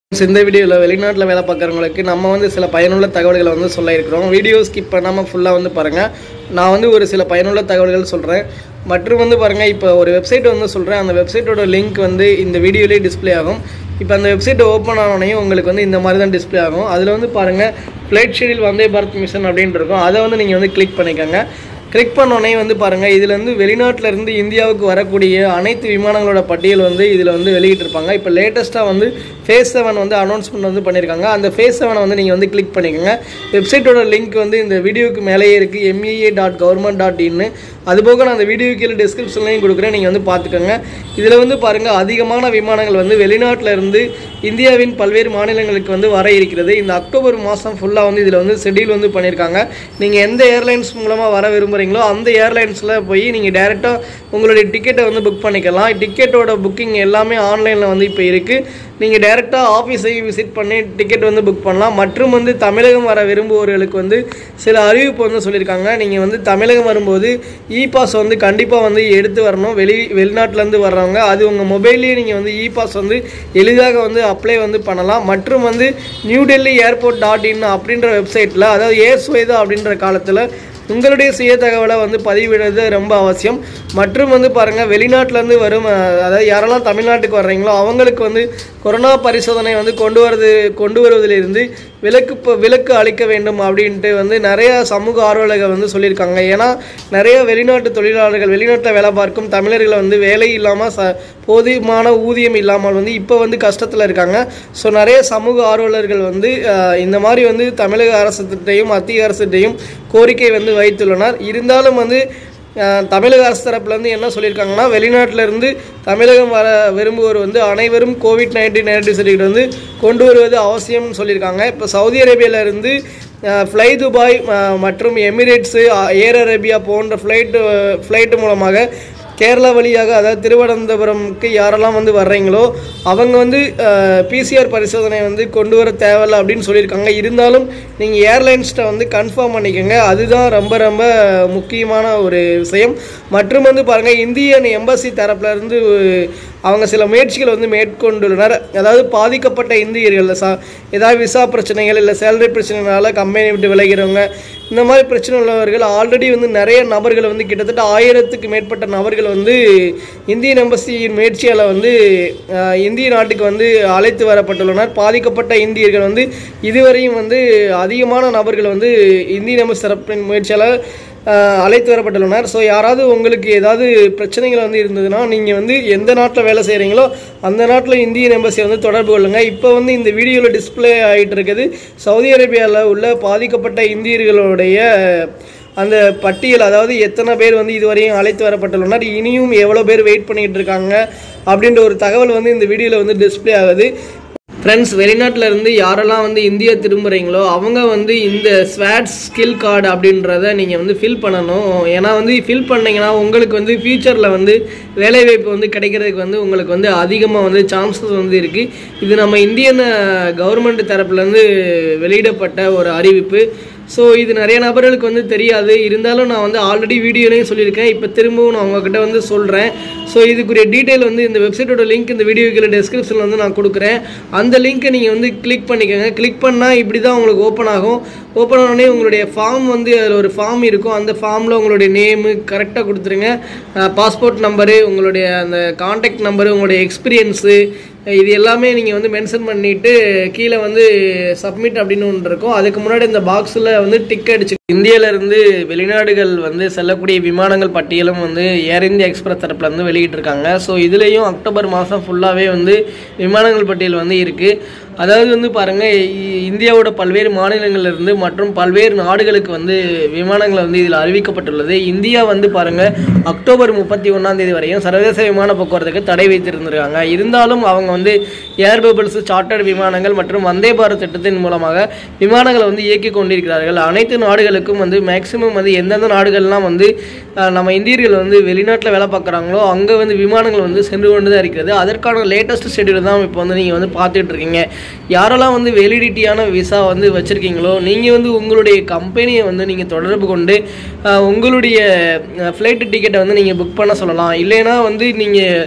Friends, இந்த வீடியோவில் வெளிநாட்டில் வேலை பார்க்குறவங்களுக்கு நம்ம வந்து சில பயனுள்ள தகவல்களை வந்து சொல்ல இருக்கிறோம் வீடியோ ஸ்கிப் பண்ணாமல் ஃபுல்லாக வந்து பாருங்கள் நான் வந்து ஒரு சில பயனுள்ள தகவல்கள் சொல்கிறேன் மற்றும் வந்து பாருங்கள் இப்போ ஒரு வெப்சைட் வந்து சொல்கிறேன் அந்த வெப்சைட்டோட லிங்க் வந்து இந்த வீடியோலேயே டிஸ்ப்ளே ஆகும் இப்போ அந்த வெப்சைட் ஓப்பன் ஆனோடனையும் உங்களுக்கு வந்து இந்த மாதிரி தான் டிஸ்ப்ளே ஆகும் அதில் வந்து பாருங்கள் flight schedule Vande Bharat mission அப்படின்ட்டு இருக்கும் அதை வந்து நீங்கள் வந்து கிளிக் பண்ணிக்கோங்க கிளிக் பண்ணோடனே வந்து பாருங்கள் இதில் வந்து வெளிநாட்டில் இருந்து இந்தியாவுக்கு வரக்கூடிய அனைத்து விமானங்களோட பட்டியல் வந்து இதில் வந்து வெளியிட்டிருப்பாங்க இப்போ லேட்டஸ்ட்டாக வந்து ஃபேஸ் செவன் வந்து அனௌன்ஸ்மெண்ட் வந்து பண்ணியிருக்காங்க அந்த ஃபேஸ் செவனை வந்து நீங்கள் வந்து கிளிக் பண்ணிக்கோங்க வெப்சைட்டோட லிங்க் வந்து இந்த வீடியோக்கு மேலேயே இருக்குது எம்இஏ டாட் கவர்மெண்ட் டாட் இன்னு அதுபோக நான் அந்த வீடியோ கீழே டிஸ்கிரிப்ஷன்லையும் கொடுக்குறேன் நீங்கள் வந்து பார்த்துக்கோங்க இதில் வந்து பாருங்கள் அதிகமான விமானங்கள் வந்து வெளிநாட்டில் இருந்து இந்தியாவின் பல்வேறு மாநிலங்களுக்கு வந்து வர இருக்கிறது இந்த அக்டோபர் மாதம் ஃபுல்லாக வந்து இதில் வந்து ஷெட்யூல் வந்து பண்ணியிருக்காங்க நீங்கள் எந்த ஏர்லைன்ஸ் மூலமாக வர விரும்புகிறீங்களோ அந்த ஏர்லைன்ஸில் போய் நீங்கள் டேரெக்டாக உங்களுடைய டிக்கெட்டை வந்து புக் பண்ணிக்கலாம் டிக்கெட்டோட புக்கிங் எல்லாமே ஆன்லைனில் வந்து இப்போ இருக்குது நீங்கள் டேரெக்டாக ஆஃபீஸையும் விசிட் பண்ணி டிக்கெட் வந்து புக் பண்ணலாம் மற்றும் வந்து தமிழகம் வர விரும்புவோர்களுக்கு வந்து சில அறிவிப்பு வந்து சொல்லியிருக்காங்க நீங்கள் வந்து தமிழகம் வரும்போது இ பாஸ் வந்து கண்டிப்பாக வந்து எடுத்து வரணும் வெளி வெளிநாட்டிலேருந்து வர்றவங்க அது உங்கள் மொபைல்லேயே நீங்கள் வந்து இ பாஸ் வந்து எளிதாக வந்து அப்ளை வந்து பண்ணலாம் மற்றும் வந்து New Delhi airport dot in அப்படின்ற வெப்சைட்டில் அதாவது ஏர் சுவேதா அப்படின்ற காலத்தில் உங்களுடைய சுய தகவலை வந்து பதிவிடுறது ரொம்ப அவசியம் மற்றும் வந்து பாருங்கள் வெளிநாட்டிலேருந்து வரும் அஹ், அதாவது யாரெல்லாம் தமிழ்நாட்டுக்கு வர்றீங்களோ அவங்களுக்கு வந்து கொரோனா பரிசோதனை வந்து கொண்டு வரது கொண்டு வருவதிலிருந்து விலக்கு ப- விலக்கு அளிக்க வேண்டும் அப்படின்ட்டு வந்து நிறைய சமூக ஆர்வலர்கள் வந்து சொல்லியிருக்காங்க ஏன்னா நிறைய வெளிநாட்டு தொழிலாளர்கள் வெளிநாட்டில் வேலை பார்க்கும் தமிழர்களை வந்து வேலை இல்லாமல் ச போதுமான ஊதியம் இல்லாமல் வந்து இப்போ வந்து கஷ்டத்தில் இருக்காங்க ஸோ நிறைய சமூக ஆர்வலர்கள் வந்து அஹ், இந்த மாதிரி வந்து தமிழக அரசுகிட்டையும் மத்திய அரசுகிட்டையும் கோரிக்கை வந்து வைத்துள்ளனர் இருந்தாலும் வந்து அஹ், தமிழக அரசு தரப்புலேருந்து என்ன சொல்லியிருக்காங்கன்னா வெளிநாட்டில் இருந்து தமிழகம் வர விரும்புவோர் வந்து அனைவரும் கோவிட் நைன்டீன் நேரடி சர்டிஃபிகேட் வந்து கொண்டு வருவது அவசியம்னு சொல்லியிருக்காங்க இப்போ சவுதி அரேபியால இருந்து ஃப்ளை துபாய் அஹ், மற்றும் எமிரேட்ஸு ஏர் அரேபியா போன்ற ஃப்ளைட்டு ஃப்ளைட்டு மூலமாக கேரளா வழியாக அதாவது திருவனந்தபுரம்க்கு யாரெல்லாம் வந்து வர்றீங்களோ அவங்க வந்து பிசிஆர் பரிசோதனை வந்து கொண்டு வர தேவையில்ல அப்படின்னு சொல்லியிருக்காங்க இருந்தாலும் நீங்கள் ஏர்லைன்ஸ்கிட்ட வந்து கன்ஃபார்ம் பண்ணிக்கோங்க அதுதான் ரொம்ப ரொம்ப முக்கியமான ஒரு விஷயம் மற்றும் வந்து பாருங்கள் இந்தியன் எம்பசி தரப்புல இருந்து அவங்க சில முயற்சிகள் வந்து மேற்கொண்டுள்ளனர் அதாவது பாதிக்கப்பட்ட இந்தியர்கள் சா ஏதாவது விசா பிரச்சனைகள் இல்லை சேலரி பிரச்சனைனால கம்பெனி விட்டு விலகிறவங்க இந்த மாதிரி பிரச்சனை உள்ளவர்கள் ஆல்ரெடி வந்து நிறைய நபர்கள் வந்து கிட்டத்தட்ட ஆயிரத்துக்கு மேற்பட்ட நபர்கள் வந்து இந்தியன் எம்பசியின் முயற்சியால் வந்து அஹ், இந்திய நாட்டுக்கு வந்து அழைத்து வரப்பட்டுள்ளனர் பாதிக்கப்பட்ட இந்தியர்கள் வந்து இதுவரையும் வந்து அதிகமான நபர்கள் வந்து இந்தியன் எம்பசி தரப்பின் முயற்சியால் அஹ், அழைத்து வரப்பட்டுள்ளனர் ஸோ யாராவது உங்களுக்கு ஏதாவது பிரச்சனைகள் வந்து இருந்ததுன்னா நீங்கள் வந்து எந்த நாட்டில் வேலை செய்கிறீங்களோ அந்த நாட்டில் இந்தியன் எம்பசியை வந்து தொடர்பு கொள்ளுங்கள் இப்போ வந்து இந்த வீடியோவில் டிஸ்ப்ளே ஆகிட்டு இருக்குது சவுதி அரேபியாவில் உள்ள பாதிக்கப்பட்ட இந்தியர்களுடைய அந்த பட்டியல் அதாவது எத்தனை பேர் வந்து இதுவரையும் அழைத்து வரப்பட்டுள்ளனர் இனியும் எவ்வளோ பேர் வெயிட் பண்ணிக்கிட்டு இருக்காங்க அப்படின்ற ஒரு தகவல் வந்து இந்த வீடியோவில் வந்து டிஸ்ப்ளே ஆகுது ஃப்ரெண்ட்ஸ் வெளிநாட்டில் இருந்து யாரெல்லாம் வந்து இந்தியா திரும்புகிறீங்களோ அவங்க வந்து இந்த ஸ்வாட் ஸ்கில் கார்டு அப்படின்றத நீங்கள் வந்து ஃபில் பண்ணணும் ஏன்னா வந்து ஃபில் பண்ணீங்கன்னா உங்களுக்கு வந்து ஃபியூச்சரில் வந்து வேலைவாய்ப்பு வந்து கிடைக்கிறதுக்கு வந்து உங்களுக்கு வந்து அதிகமாக வந்து சான்சஸ் வந்து இருக்குது இது நம்ம இந்தியன் கவர்மெண்ட் தரப்புலேருந்து வெளியிடப்பட்ட ஒரு அறிவிப்பு ஸோ இது நிறைய நபர்களுக்கு வந்து தெரியாது இருந்தாலும் நான் வந்து ஆல்ரெடி வீடியோலையும் சொல்லியிருக்கேன் இப்போ திரும்பவும் நான் உங்ககிட்ட வந்து சொல்கிறேன் ஸோ இதுக்குரிய டீட்டெயில் வந்து இந்த வெப்சைட்டோட லிங்க் இந்த வீடியோ கீழே டெஸ்கிரிப்ஷனில் வந்து நான் கொடுக்குறேன் அந்த லிங்க்கை நீங்கள் வந்து கிளிக் பண்ணிக்கோங்க கிளிக் பண்ணால் இப்படி தான் உங்களுக்கு ஓப்பன் ஆகும் ஓப்பன் ஆனோடனே உங்களுடைய ஃபார்ம் வந்து அதில் ஒரு ஃபார்ம் இருக்கும் அந்த ஃபார்மில் உங்களுடைய நேமு கரெக்டாக கொடுத்துருங்க பாஸ்போர்ட் நம்பரு உங்களுடைய அந்த காண்டாக்ட் நம்பரு உங்களுடைய எக்ஸ்பீரியன்ஸு இது எல்லாமே நீங்கள் வந்து மென்ஷன் பண்ணிவிட்டு கீழே வந்து சப்மிட் அப்படின்னு ஒன்று இருக்கும் அதுக்கு முன்னாடி இந்த பாக்ஸில் வந்து டிக் அடிச்சு இந்தியாவிலேருந்து வெளிநாடுகள் வந்து செல்லக்கூடிய விமானங்கள் பட்டியலும் வந்து ஏர் இந்தியா எக்ஸ்பிரஸ் தரப்புல இருந்து வெளியிட்டிருக்காங்க ஸோ இதுலேயும் அக்டோபர் மாதம் ஃபுல்லாகவே வந்து விமானங்கள் பட்டியல் வந்து இருக்குது அதாவது வந்து பாருங்கள் இந்தியாவோட பல்வேறு மாநிலங்கள்ல இருந்து மற்றும் பல்வேறு நாடுகளுக்கு வந்து விமானங்கள் வந்து இதில் அறிவிக்கப்பட்டுள்ளது இந்தியா வந்து பாருங்கள் அக்டோபர் முப்பத்தி ஒன்றாம் தேதி வரையும் சர்வதேச விமான போக்குவரத்துக்கு தடை வைத்திருந்திருக்காங்க இருந்தாலும் அவங்க வந்து ஏர் பபிள்ஸ் சார்ட்டர்ட் விமானங்கள் மற்றும் வந்தே பாரத் திட்டத்தின் மூலமாக விமானங்களை வந்து இயக்கி கொண்டிருக்கிறார்கள் அனைத்து நாடுகளுக்கும் வந்து மேக்சிமம் வந்து எந்தெந்த நாடுகள்லாம் வந்து அஹ், நம்ம இந்தியர்கள் வந்து வெளிநாட்டில் வேலை பார்க்குறாங்களோ அங்கே வந்து விமானங்கள் வந்து சென்று கொண்டு தான் இருக்கிறது அதற்கான லேட்டஸ்ட் ஷெடியூல் தான் இப்போ வந்து நீங்கள் வந்து பார்த்துட்டு இருக்கீங்க யாரெல்லாம் வந்து வெலிடிட்டியான விசா வந்து வச்சுருக்கீங்களோ நீங்கள் வந்து உங்களுடைய கம்பெனியை வந்து நீங்கள் தொடர்பு கொண்டு அஹ், உங்களுடைய ஃப்ளைட் டிக்கெட்டை வந்து நீங்கள் புக் பண்ண சொல்லலாம் இல்லைன்னா வந்து நீங்கள்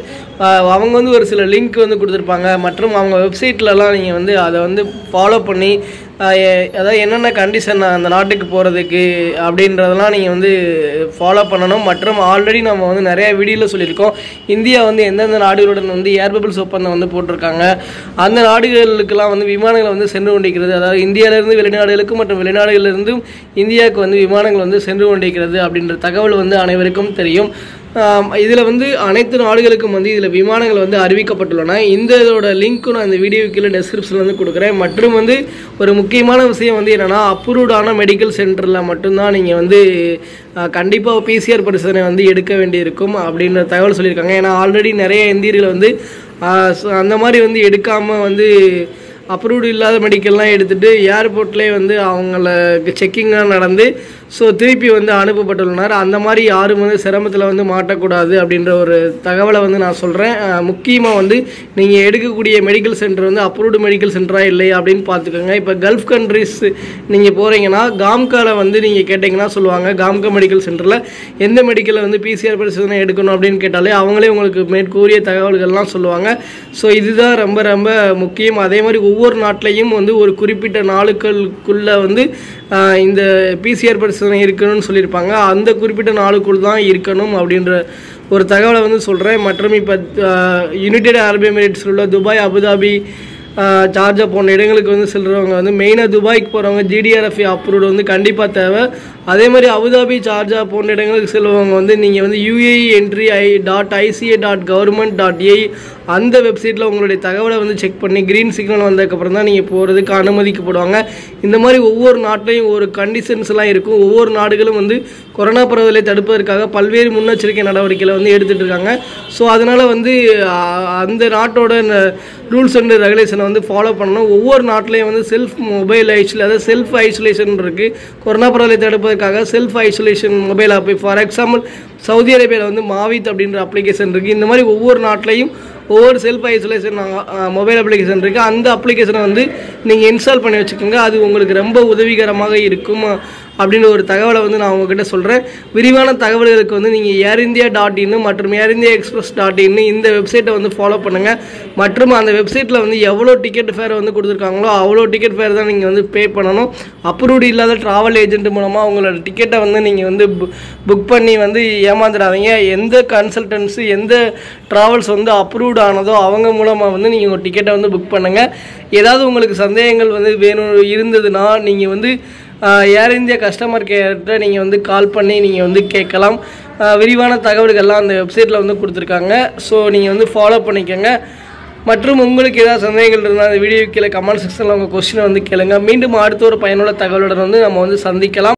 ஆஹ் அவங்க வந்து ஒரு சில லிங்க் வந்து கொடுத்துருப்பாங்க மற்றும் அவங்க வெப்சைட்லலாம் நீங்கள் வந்து அதை வந்து ஃபாலோ பண்ணி ஆஹ் எ- அதாவது என்னென்ன கண்டிஷன் அந்த நாட்டுக்கு போகிறதுக்கு அப்படின்றதெல்லாம் நீங்கள் வந்து ஃபாலோ பண்ணணும் மற்றும் ஆல்ரெடி நம்ம வந்து நிறைய வீடியோவில் சொல்லியிருக்கோம் இந்தியா வந்து எந்தெந்த நாடுகளுடன் வந்து ஏர் பபிள்ஸ் ஒப்பந்தம் வந்து போட்டிருக்காங்க அந்த நாடுகளுக்கெல்லாம் வந்து விமானங்கள் வந்து சென்று கொண்டிருக்கிறது அதாவது இந்தியாவிலிருந்து வெளிநாடுகளுக்கு மற்றும் வெளிநாடுகளிலிருந்தும் இந்தியாவுக்கு வந்து விமானங்கள் வந்து சென்று கொண்டிருக்கிறது அப்படின்ற தகவல் வந்து அனைவருக்கும் தெரியும் இதில் வந்து அனைத்து நாடுகளுக்கும் வந்து இதில் விமானங்கள் வந்து அறிவிக்கப்பட்டுள்ளன இந்த இதோட லிங்க்கும் நான் இந்த வீடியோ கீழே டெஸ்கிரிப்ஷனில் வந்து கொடுக்குறேன் மற்றும் வந்து ஒரு முக்கியமான விஷயம் வந்து என்னென்னா அப்ரூவ்டான மெடிக்கல் சென்டரில் மட்டும்தான் நீங்கள் வந்து கண்டிப்பாக பிசிஆர் பரிசோதனை வந்து எடுக்க வேண்டியிருக்கும் அப்படின்ற தகவல் சொல்லியிருக்காங்க ஏன்னா ஆல்ரெடி நிறைய இந்தியர்கள் வந்து ஆஹ் so அந்த மாதிரி வந்து எடுக்காமல் வந்து அப்ரூவ்டு இல்லாத மெடிக்கல்லாம் எடுத்துகிட்டு ஏர்போர்ட்லேயே வந்து அவங்கள செக்கிங்லாம் நடந்து ஸோ திருப்பி வந்து அனுப்பப்பட்டுள்ளனர் அந்த மாதிரி யாரும் வந்து சிரமத்தில் வந்து மாட்டக்கூடாது அப்படின்ற ஒரு தகவலை வந்து நான் சொல்கிறேன் முக்கியமாக வந்து நீங்கள் எடுக்கக்கூடிய மெடிக்கல் சென்டர் வந்து அப்ரூவ்டு மெடிக்கல் சென்டரா இல்லை அப்படின்னு பார்த்துக்கோங்க இப்போ கல்ஃப் கண்ட்ரிஸ் நீங்கள் போகிறீங்கன்னா காம்கால வந்து நீங்கள் கேட்டிங்கன்னா சொல்லுவாங்க காம்கா மெடிக்கல் சென்டரில் எந்த மெடிக்கலில் வந்து பிசிஆர் பரிசோதனை எடுக்கணும் அப்படின்னு கேட்டாலே அவங்களே உங்களுக்கு மேற்கூறிய தகவல்கள்லாம் சொல்லுவாங்க ஸோ இதுதான் ரொம்ப ரொம்ப முக்கியம் அதே மாதிரி ஒவ்வொரு நாட்டிலையும் வந்து ஒரு குறிப்பிட்ட நாளுக்களுக்குள்ளே வந்து ஆஹ், இந்த பிசிஆர் பரிசோதனை இருக்கணும்னு சொல்லியிருப்பாங்க அந்த குறிப்பிட்ட நாளுக்குள் தான் இருக்கணும் அப்படின்ற ஒரு தகவலை வந்து சொல்கிறேன் மற்றும் இப்போ யுனைடெட் அரபு எமிரேட்ஸில் உள்ள துபாய் அபுதாபி ஆஹ், சார்ஜா போன்ற இடங்களுக்கு வந்து செல்றவங்க வந்து மெயினாக துபாய்க்கு போகிறவங்க ஜிடிஆர்எஃப் அப்ரூவ்டு வந்து கண்டிப்பாக தேவை அதே மாதிரி அபுதாபி சார்ஜா போன்ற இடங்களுக்கு செல்வங்க வந்து நீங்கள் வந்து UAE entry I dot ICA dot government dot AE அந்த வெப்சைட்டில் உங்களுடைய தகவலை வந்து செக் பண்ணி க்ரீன் சிக்னல் வந்ததுக்கப்புறம் தான் நீங்கள் போகிறதுக்கு அனுமதிக்கப்படுவாங்க இந்த மாதிரி ஒவ்வொரு நாட்டிலையும் ஒரு கண்டிஷன்ஸ்லாம் இருக்கும் ஒவ்வொரு நாடுகளும் வந்து கொரோனா பரவலை தடுப்பதற்காக பல்வேறு முன்னெச்சரிக்கை நடவடிக்கைகளை வந்து எடுத்துகிட்டு இருக்காங்க ஸோ அதனால் வந்து ஆஹ், அந்த நாட்டோட ரூல்ஸ் அண்ட் ரெகுலேஷனை வந்து ஃபாலோ பண்ணணும் ஒவ்வொரு நாட்டிலையும் வந்து செல்ஃப் மொபைல் ஐசோலே அதாவது செல்ஃப் ஐசோலேஷன் இருக்குது கொரோனா பரவலை தடுப்பதற்காக self isolation mobile app for example Saudi அரேபியாவில் வந்து மாவித் அப்படின்ற அப்ளிகேஷன் இருக்குது இந்த மாதிரி ஒவ்வொரு நாட்டிலையும் ஒவ்வொரு செல்ஃப் ஐசோலேஷன் மொபைல் அப்ளிகேஷன் இருக்குது அந்த அப்ளிகேஷனை வந்து நீங்கள் இன்ஸ்டால் பண்ணி வச்சுக்கோங்க அது உங்களுக்கு ரொம்ப உதவிகரமாக இருக்கும் அப்படின்னு ஒரு தகவலை வந்து நான் உங்ககிட்ட சொல்கிறேன் விரிவான தகவல்களுக்கு வந்து நீங்கள் ஏர் இந்தியா டாட் இன் மற்றும் Air India express dot in இந்த வெப்சைட்டை வந்து ஃபாலோ பண்ணுங்கள் மற்றும் அந்த வெப்சைட்டில் வந்து எவ்வளோ டிக்கெட் ஃபேர் வந்து கொடுத்துருக்காங்களோ அவ்வளோ டிக்கெட் ஃபேர் தான் நீங்கள் வந்து பே பண்ணணும் அப்ரூவ்டு இல்லாத ட்ராவல் ஏஜென்ட் மூலமாக உங்களோட டிக்கெட்டை வந்து நீங்கள் வந்து புக் பண்ணி வந்து ஏமாந்துடாதீங்க எந்த கன்சல்டன்ஸு எந்த ட்ராவல்ஸ் வந்து அப்ரூவ்டு ஆனதோ அவங்க மூலமாக வந்து நீங்கள் உங்கள் டிக்கெட்டை வந்து புக் பண்ணுங்கள் ஏதாவது உங்களுக்கு சந்தேகங்கள் வந்து வேணும் இருந்ததுன்னா நீங்கள் வந்து ஆஹ், ஏர் இந்தியா கஸ்டமர் கேர்கிட்ட நீங்கள் வந்து கால் பண்ணி நீங்கள் வந்து கேட்கலாம் ஆஹ், விரிவான தகவல்கள்லாம் அந்த வெப்சைட்டில் வந்து கொடுத்துருக்காங்க ஸோ நீங்கள் வந்து ஃபாலோ பண்ணிக்கோங்க மற்றும் உங்களுக்கு ஏதாவது சந்தேகங்கள் இருந்தால் அந்த வீடியோ கீழே கமெண்ட் செக்ஷனில் உங்கள் கொஸ்டினை வந்து கேளுங்க மீண்டும் அடுத்த ஒரு பயனுள்ள தகவலுடன் வந்து நம்ம வந்து சந்திக்கலாம்